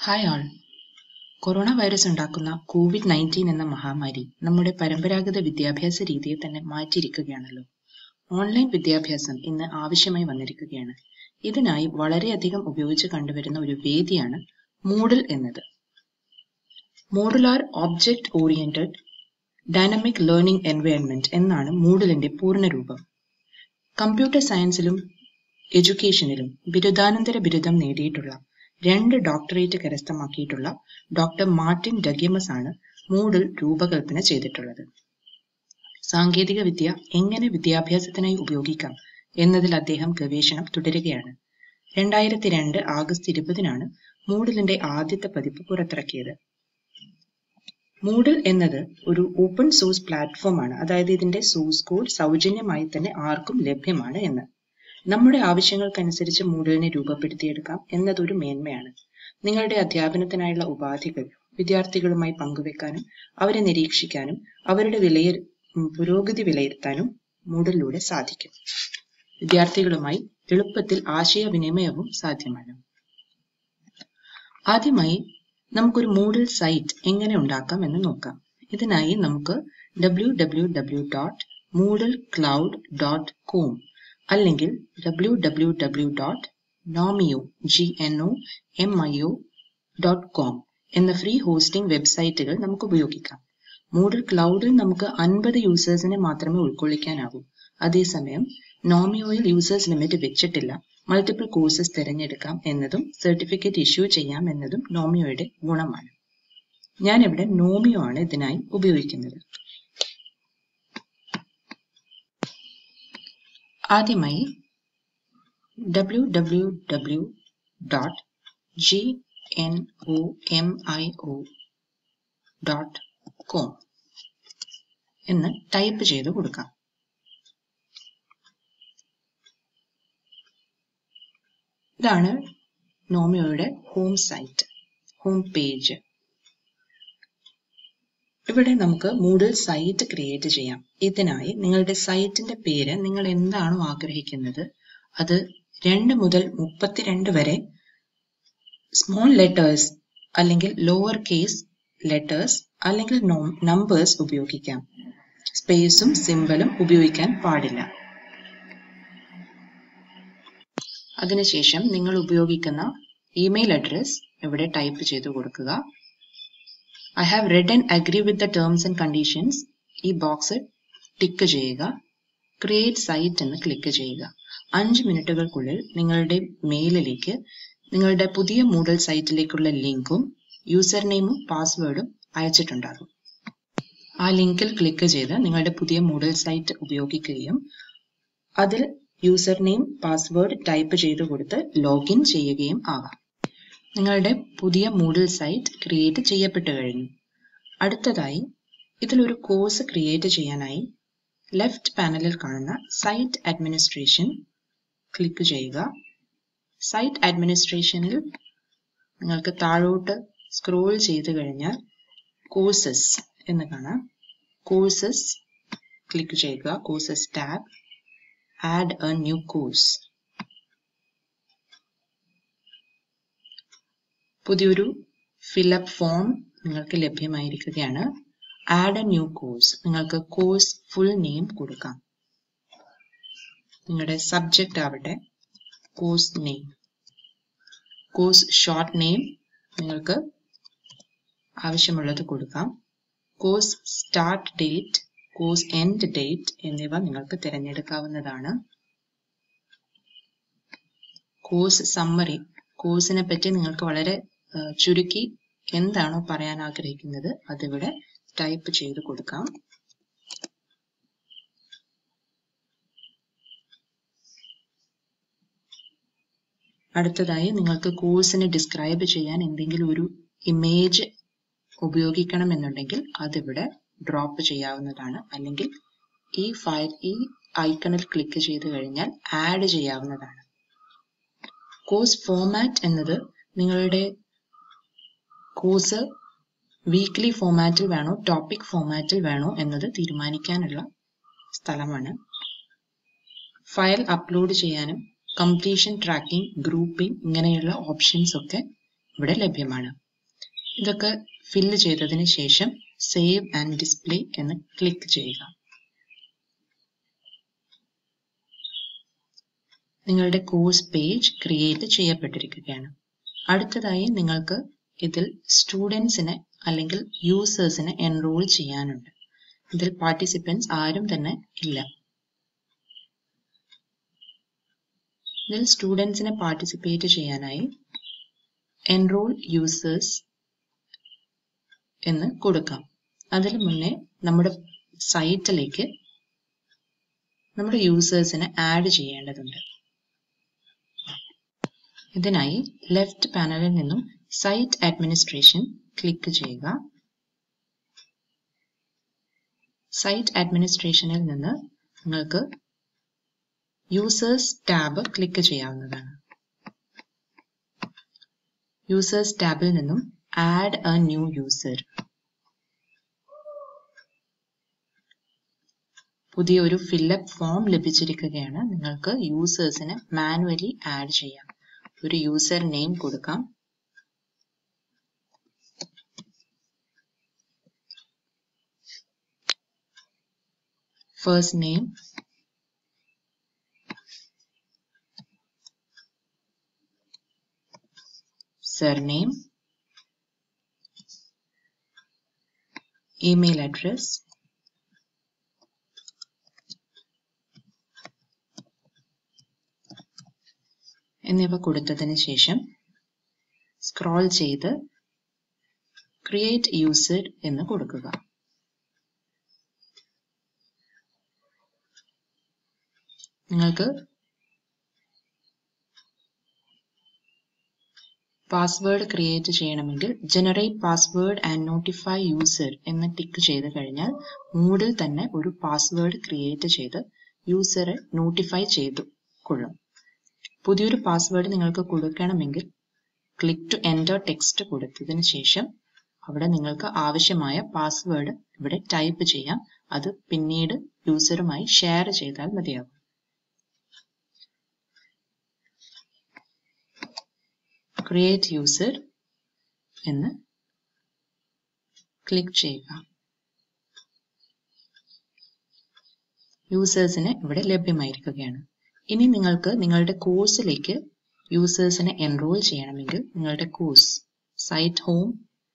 Hi all corona virus ഉണ്ടാക്കുന്ന covid nineteen എന്ന മഹാമാരി നമ്മുടെ പരമ്പരാഗത വിദ്യാഭ്യാസ രീതിയെ തന്നെ മാറ്റിയിരിക്കുകയാണല്ലോ ഓൺലൈൻ വിദ്യാഭ്യാസം ഇന്ന് ആവശ്യമായി വന്നിരിക്കുകയാണ് ഇതിനായി വളരെയധികം ഉപയോഗിച്ച് കണ്ടുവരുന്ന ഒരു വേദിയാണ് മൂഡിൽ എന്നത് modular object oriented dynamic learning environment എന്നാണ് മൂഡിലിന്റെ പൂർണ്ണരൂപം കമ്പ്യൂട്ടർ സയൻസിലും എഡ്യൂക്കേഷനിലും ബിരുദാനന്തര ബിരുദം നേടിയിട്ടുള്ള രണ്ട് ഡോക്ടറേറ്റ് കരസ്ഥമാക്കിയിട്ടുള്ള ഡോക്ടർ മാർട്ടിൻ ഡഗ്യമസ് ആണ് മൂഡിൽ രൂപകൽപ്പന ചെയ്തിട്ടുള്ളത് സാങ്കേതിക വിദ്യ എങ്ങനെ വിദ്യാഭ്യാസത്തിനായി ഉപയോഗിക്കാം എന്നതിൽ അദ്ദേഹം ഗവേഷണം തുടരുകയാണ് രണ്ടായിരത്തി രണ്ട് ആഗസ്റ്റ് ഇരുപതിനാണ് മൂഡിലിന്റെ ആദ്യത്തെ പതിപ്പ് പുറത്തിറക്കിയത് മൂഡിൽ എന്നത് ഒരു ഓപ്പൺ സോഴ്സ് പ്ലാറ്റ്ഫോം ആണ് അതായത് ഇതിന്റെ സോഴ്സ് കോഡ് സൗജന്യമായി തന്നെ ആർക്കും ലഭ്യമാണ് എന്ന് നമ്മുടെ ആവശ്യങ്ങൾക്കനുസരിച്ച് മൂഡലിനെ രൂപപ്പെടുത്തിയെടുക്കാം എന്നതൊരു മേന്മയാണ് നിങ്ങളുടെ അധ്യാപനത്തിനായുള്ള ഉപാധികൾ വിദ്യാർത്ഥികളുമായി പങ്കുവെക്കാനും അവരെ നിരീക്ഷിക്കാനും അവരുടെ വിലയിൽ പുരോഗതി വിലയിരുത്താനും മൂഡലിലൂടെ സാധിക്കും വിദ്യാർത്ഥികളുമായി എളുപ്പത്തിൽ ആശയവിനിമയവും സാധ്യമാണ് ആദ്യമായി നമുക്കൊരു മൂഡൽ സൈറ്റ് എങ്ങനെ ഉണ്ടാക്കാം എന്ന് നോക്കാം ഇതിനായി നമുക്ക് W W W dot Moodle cloud dot com അല്ലെങ്കിൽ W W W dot Gnomio G N O M I O dot com എന്ന ഫ്രീ ഹോസ്റ്റിംഗ് വെബ്സൈറ്റുകൾ നമുക്ക് ഉപയോഗിക്കാം മൂഡൽ ക്ലൗഡിൽ നമുക്ക് അൻപത് യൂസേഴ്സിനെ മാത്രമേ ഉൾക്കൊള്ളിക്കാനാവൂ അതേസമയം നോമിയോയിൽ യൂസേഴ്സ് ലിമിറ്റ് വെച്ചിട്ടില്ല മൾട്ടിപ്പിൾ കോഴ്സസ് തിരഞ്ഞെടുക്കാം എന്നതും സർട്ടിഫിക്കറ്റ് ഇഷ്യൂ ചെയ്യാം എന്നതും നോമിയോയുടെ ഗുണമാണ് ഞാൻ ഇവിടെ നോമിയോ ആണ് ഇതിനായി ഉപയോഗിക്കുന്നത് ആദ്യമായി W W W dot G N O M I O dot com എന്ന് ടൈപ്പ് ചെയ്ത് കൊടുക്കാം ഇതാണ് നോമിയോയുടെ ഹോം സൈറ്റ് ഹോം പേജ് ഇവിടെ നമുക്ക് മൂഡിൽ സൈറ്റ് ക്രിയേറ്റ് ചെയ്യാം ഇതിനായി നിങ്ങളുടെ സൈറ്റിന്റെ പേര് നിങ്ങൾ എന്താണോ ആഗ്രഹിക്കുന്നത് അത് രണ്ട് മുതൽ മുപ്പത്തിരണ്ട് വരെ സ്മോൾ ലെറ്റേഴ്സ് അല്ലെങ്കിൽ ലോവർ കേസ് ലെറ്റേഴ്സ് അല്ലെങ്കിൽ നമ്പേഴ്സ് ഉപയോഗിക്കാം സ്പേസും സിമ്പലും ഉപയോഗിക്കാൻ പാടില്ല അതിനുശേഷം നിങ്ങൾ ഉപയോഗിക്കുന്ന ഇമെയിൽ അഡ്രസ് ഇവിടെ ടൈപ്പ് ചെയ്ത് കൊടുക്കുക I have read and agree with the terms and conditions ഈ ബോക്സ് ടിക്ക് ചെയ്യുക ക്രിയേറ്റ് സൈറ്റ് എന്ന് ക്ലിക്ക് ചെയ്യുക അഞ്ച് മിനിറ്റുകൾക്കുള്ളിൽ നിങ്ങളുടെ മെയിലിലേക്ക് നിങ്ങളുടെ പുതിയ മൂഡൽ സൈറ്റിലേക്കുള്ള ലിങ്കും യൂസർ നെയിമും പാസ്വേഡും അയച്ചിട്ടുണ്ടാകും ആ ലിങ്കിൽ ക്ലിക്ക് ചെയ്ത് നിങ്ങളുടെ പുതിയ മൂഡൽ സൈറ്റ് ഉപയോഗിക്കുകയും അതിൽ യൂസർ നെയിം പാസ്വേഡ് ടൈപ്പ് ചെയ്ത് കൊടുത്ത് ലോഗിൻ ചെയ്യുകയും ആവാം നിങ്ങളുടെ പുതിയ മൂഡൽ സൈറ്റ് ക്രിയേറ്റ് ചെയ്യപ്പെട്ടു കഴിഞ്ഞു അടുത്തതായി ഇതിലൊരു കോഴ്സ് ക്രിയേറ്റ് ചെയ്യാനായി ലെഫ്റ്റ് പാനലിൽ കാണുന്ന സൈറ്റ് അഡ്മിനിസ്ട്രേഷൻ ക്ലിക്ക് ചെയ്യുക സൈറ്റ് അഡ്മിനിസ്ട്രേഷനിൽ നിങ്ങൾക്ക് താഴോട്ട് സ്ക്രോൾ ചെയ്ത് കഴിഞ്ഞാൽ കോഴ്സസ് എന്ന് കാണാം കോഴ്സസ് ക്ലിക്ക് ചെയ്യുക courses tab add a new course. പുതിയൊരു ഫിലപ്പ് ഫോം നിങ്ങൾക്ക് ലഭ്യമായിരിക്കുകയാണ് ആഡ് എ ന്യൂ കോഴ്സ് നിങ്ങൾക്ക് കോഴ്സ് ഫുൾ നെയിം കൊടുക്കാം നിങ്ങളുടെ സബ്ജക്റ്റ് ആവട്ടെ course name course short name നിങ്ങൾക്ക് ആവശ്യമുള്ളത് കൊടുക്കാം course start date course end date എന്നിവ നിങ്ങൾക്ക് തിരഞ്ഞെടുക്കാവുന്നതാണ് കോഴ്സ് സമ്മറി കോഴ്സിനെ പറ്റി നിങ്ങൾക്ക് വളരെ ചുരുക്കി എന്താണോ പറയാൻ ആഗ്രഹിക്കുന്നത് അതിവിടെ ടൈപ്പ് ചെയ്ത് കൊടുക്കാം അടുത്തതായി നിങ്ങൾക്ക് കോഴ്സിനെ ഡിസ്ക്രൈബ് ചെയ്യാൻ എന്തെങ്കിലും ഒരു ഇമേജ് ഉപയോഗിക്കണമെന്നുണ്ടെങ്കിൽ അതിവിടെ ഡ്രോപ്പ് ചെയ്യാവുന്നതാണ് അല്ലെങ്കിൽ ഈ ഫയൽ ഈ ഐക്കണിൽ ക്ലിക്ക് ചെയ്ത് കഴിഞ്ഞാൽ ആഡ് ചെയ്യാവുന്നതാണ് കോഴ്സ് ഫോമാറ്റ് എന്നത് നിങ്ങളുടെ കോഴ്സ് വീക്ക്ലി ഫോമാറ്റിൽ വേണോ ടോപ്പിക് ഫോമാറ്റിൽ വേണോ എന്നത് തീരുമാനിക്കാനുള്ള സ്ഥലമാണ് ഫയൽ അപ്ലോഡ് ചെയ്യാനും കംപ്ലീഷൻ ട്രാക്കിംഗ് ഗ്രൂപ്പിംഗ് ഇങ്ങനെയുള്ള ഓപ്ഷൻസ് ഒക്കെ ഇവിടെ ലഭ്യമാണ് ഇതൊക്കെ ഫില്ല് ചെയ്തതിന് ശേഷം സേവ് ആൻഡ് ഡിസ്പ്ലേ എന്ന് ക്ലിക്ക് ചെയ്യുക നിങ്ങളുടെ കോഴ്സ് പേജ് ക്രിയേറ്റ് ചെയ്യപ്പെട്ടിരിക്കുകയാണ് അടുത്തതായി നിങ്ങൾക്ക് ഇതിൽ സ്റ്റുഡൻസിനെ അല്ലെങ്കിൽ യൂസേഴ്സിനെ എൻറോൾ ചെയ്യാനുണ്ട് ഇതിൽ പാർട്ടിസിപ്പൻസ് ആരും തന്നെ ഇല്ല ഇതിൽ സ്റ്റുഡൻസിനെ പാർട്ടിസിപ്പേറ്റ് ചെയ്യാനായി എൻറോൾ യൂസേഴ്സ് എന്ന് കൊടുക്കാം അതിൽ മുന്നേ നമ്മുടെ സൈറ്റിലേക്ക് നമ്മുടെ യൂസേഴ്സിനെ ആഡ് ചെയ്യേണ്ടതുണ്ട് ഇതിനായി ലെഫ്റ്റ് പാനലിൽ നിന്നും സൈറ്റ് അഡ്മിനിസ്ട്രേഷൻ ക്ലിക്ക് ചെയ്യുക സൈറ്റ് അഡ്മിനിസ്ട്രേഷനിൽ നിന്ന് നിങ്ങൾക്ക് യൂസേഴ്സ് ടാബ് ക്ലിക്ക് ചെയ്യാവുന്നതാണ് യൂസേഴ്സ് ടാബിൽ നിന്നും ആഡ് എ ന്യൂ യൂസർ പുതിയ ഒരു ഫില്ലപ്പ് ഫോം ലഭിച്ചിരിക്കുകയാണ് നിങ്ങൾക്ക് യൂസേഴ്സിനെ മാനുവലി ആഡ് ചെയ്യാം ഒരു യൂസർ നെയിം കൊടുക്കാം first name surname, email address, എന്നിവ കൊടുത്തതിന് ശേഷം സ്ക്രോൾ ചെയ്ത് ക്രിയേറ്റ് യൂസർ എന്ന് കൊടുക്കുക നിങ്ങൾക്ക് പാസ്വേഡ് ക്രിയേറ്റ് ചെയ്യണമെങ്കിൽ generate password and notify user എന്ന് ടിക്ക് ചെയ്ത് കഴിഞ്ഞാൽ മൂഡിൽ തന്നെ ഒരു പാസ്വേഡ് ക്രിയേറ്റ് ചെയ്ത് യൂസറെ നോട്ടിഫൈ ചെയ്തു കൊള്ളും പുതിയൊരു പാസ്വേഡ് നിങ്ങൾക്ക് കൊടുക്കണമെങ്കിൽ ക്ലിക്ക് ടു എൻ്റർ ടെക്സ്റ്റ് കൊടുത്തതിന് ശേഷം അവിടെ നിങ്ങൾക്ക് ആവശ്യമായ പാസ്വേഡ് ഇവിടെ ടൈപ്പ് ചെയ്യാം അത് പിന്നീട് യൂസറുമായി ഷെയർ ചെയ്താൽ മതിയാകും ക്രിയേറ്റ് യൂസർ എന്ന് ക്ലിക്ക് ചെയ്യുക യൂസേഴ്സിന് ഇവിടെ ലഭ്യമായിരിക്കുകയാണ് ഇനി നിങ്ങൾക്ക് നിങ്ങളുടെ കോഴ്സിലേക്ക് യൂസേഴ്സിനെ എൻറോൾ ചെയ്യണമെങ്കിൽ നിങ്ങളുടെ കോഴ്സ് സൈറ്റ് ഹോം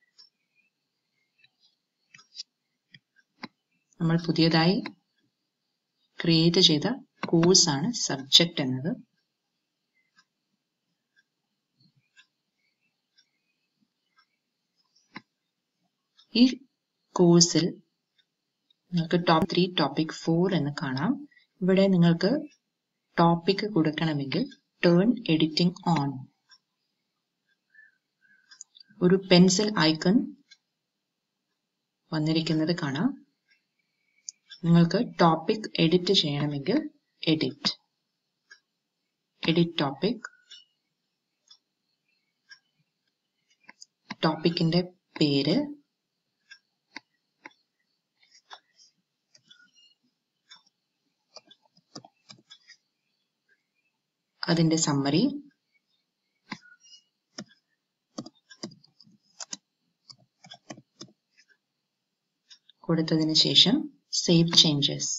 നമ്മൾ പുതിയതായി ക്രിയേറ്റ് ചെയ്ത കോഴ്സാണ് സബ്ജക്റ്റ് എന്നത് ഈ കോഴ്സിൽ നിങ്ങൾക്ക് ടോപ്പ് ത്രീ ടോപ്പിക് ഫോർ എന്ന് കാണാം ഇവിടെ നിങ്ങൾക്ക് ടോപ്പിക് കൊടുക്കണമെങ്കിൽ ടേൺ എഡിറ്റിംഗ് ഓൺ ഒരു പെൻസിൽ ഐക്കൺ വന്നിരിക്കുന്നത് കാണാം നിങ്ങൾക്ക് ടോപ്പിക് എഡിറ്റ് ചെയ്യണമെങ്കിൽ എഡിറ്റ് എഡിറ്റ് ടോപ്പിക് ടോപ്പിക്കിന്റെ പേര് അതിന്റെ സമ്മറി കൊടുത്തതിന് ശേഷം സേവ് ചേഞ്ചസ്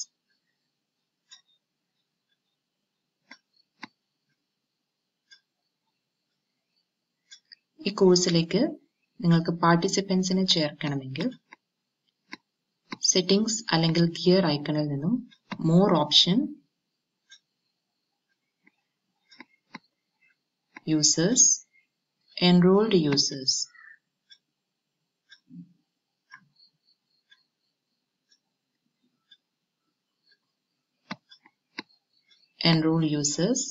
ഈ കോഴ്സിലേക്ക് നിങ്ങൾക്ക് പാർട്ടിസിപ്പൻസിനെ ചേർക്കണമെങ്കിൽ സെറ്റിംഗ്സ് അല്ലെങ്കിൽ ഗിയർ ഐക്കണിൽ നിന്നും more option users, enrolled users. Enroll users.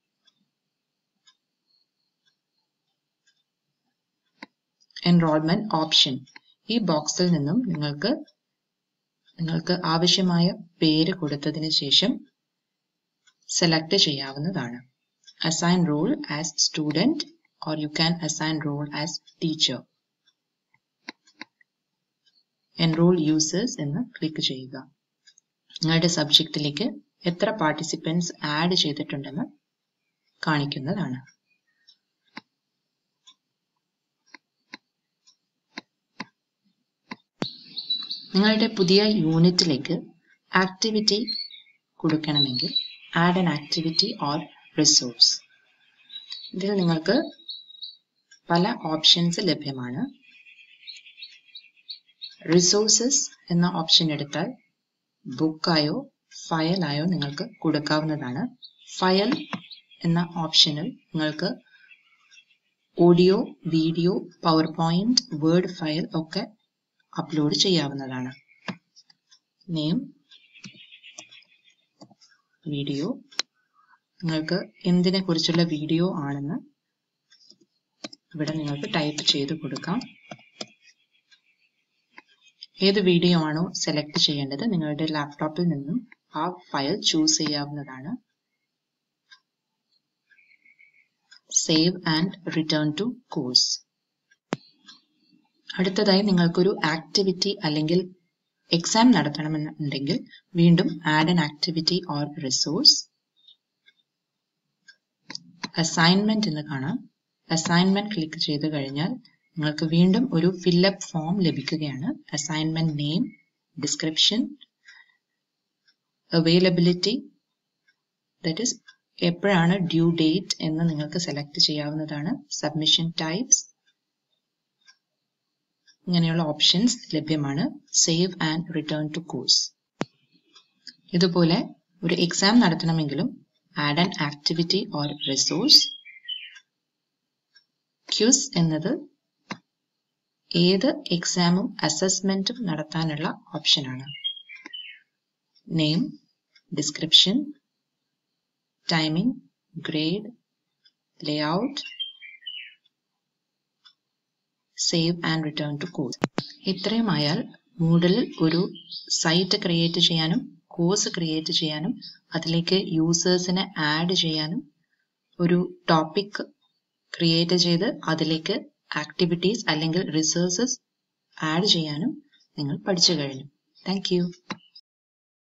Enrolment option ഈ ബോക്സിൽ നിന്നും നിങ്ങൾക്ക് നിങ്ങൾക്ക് ആവശ്യമായ പേര് കൊടുത്തതിന് ശേഷം സെലക്ട് ചെയ്യാവുന്നതാണ് assign role as student or you can assign role as teacher. Enroll users എന്ന് ക്ലിക്ക് ചെയ്യുക നിങ്ങളുടെ സബ്ജക്റ്റിലേക്ക് എത്ര പാർട്ടിസിപ്പൻസ് ആഡ് ചെയ്തിട്ടുണ്ടെന്ന് കാണിക്കുന്നതാണ് നിങ്ങളുടെ പുതിയ യൂണിറ്റിലേക്ക് ആക്ടിവിറ്റി കൊടുക്കണമെങ്കിൽ add an activity or resource ഇതിൽ നിങ്ങൾക്ക് പല ഓപ്ഷൻസ് ലഭ്യമാണ് റിസോഴ്സസ് എന്ന ഓപ്ഷൻ എടുത്താൽ ബുക്കായോ ഫയലായോ നിങ്ങൾക്ക് കൊടുക്കാവുന്നതാണ് ഫയൽ എന്ന ഓപ്ഷനിൽ നിങ്ങൾക്ക് audio video PowerPoint word file ഒക്കെ അപ്ലോഡ് ചെയ്യാവുന്നതാണ് നെയിം വീഡിയോ നിങ്ങൾക്ക് എന്തിനെ കുറിച്ചുള്ള വീഡിയോ ആണെന്ന് ഇവിടെ നിങ്ങൾക്ക് ടൈപ്പ് ചെയ്ത് കൊടുക്കാം ഏത് വീഡിയോ ആണോ സെലക്ട് ചെയ്യേണ്ടത് നിങ്ങളുടെ ലാപ്ടോപ്പിൽ നിന്നും ആ ഫയൽ ചൂസ് ചെയ്യാവുന്നതാണ് save and return to course അടുത്തതായി നിങ്ങൾക്കൊരു ആക്ടിവിറ്റി അല്ലെങ്കിൽ എക്സാം നടത്തണമെന്നുണ്ടെങ്കിൽ വീണ്ടും add an activity or resource assignment എന്ന് കാണാം അസൈൻമെന്റ് ക്ലിക്ക് ചെയ്ത് കഴിഞ്ഞാൽ നിങ്ങൾക്ക് വീണ്ടും ഒരു ഫില്ലപ്പ് ഫോം ലഭിക്കുകയാണ് assignment name description availability that is എപ്പോഴാണ് ഡ്യൂ ഡേറ്റ് എന്ന് നിങ്ങൾക്ക് സെലക്ട് ചെയ്യാവുന്നതാണ് സബ്മിഷൻ ടൈപ്സ് ഇങ്ങനെയുള്ള ഓപ്ഷൻസ് ലഭ്യമാണ് save and return to course ഇതുപോലെ ഒരു എക്സാം നടത്തണമെങ്കിലും add an activity or resource quiz എന്നത് ഏത് എക്സാമും അസസ്മെന്റും നടത്താനുള്ള ഓപ്ഷനാണ് name description timing grade layout save and return to course ഇത്രയുമായാൽ മൂഡിൽ ഒരു സൈറ്റ് ക്രിയേറ്റ് ചെയ്യാനും കോഴ്സ് ക്രിയേറ്റ് ചെയ്യാനും അതിലേക്ക് യൂസേഴ്സിനെ ആഡ് ചെയ്യാനും ഒരു ടോപ്പിക് ക്രിയേറ്റ് ചെയ്ത് അതിലേക്ക് ആക്ടിവിറ്റീസ് അല്ലെങ്കിൽ റിസോഴ്സസ് ആഡ് ചെയ്യാനും നിങ്ങൾ പഠിച്ചു കഴിഞ്ഞു താങ്ക്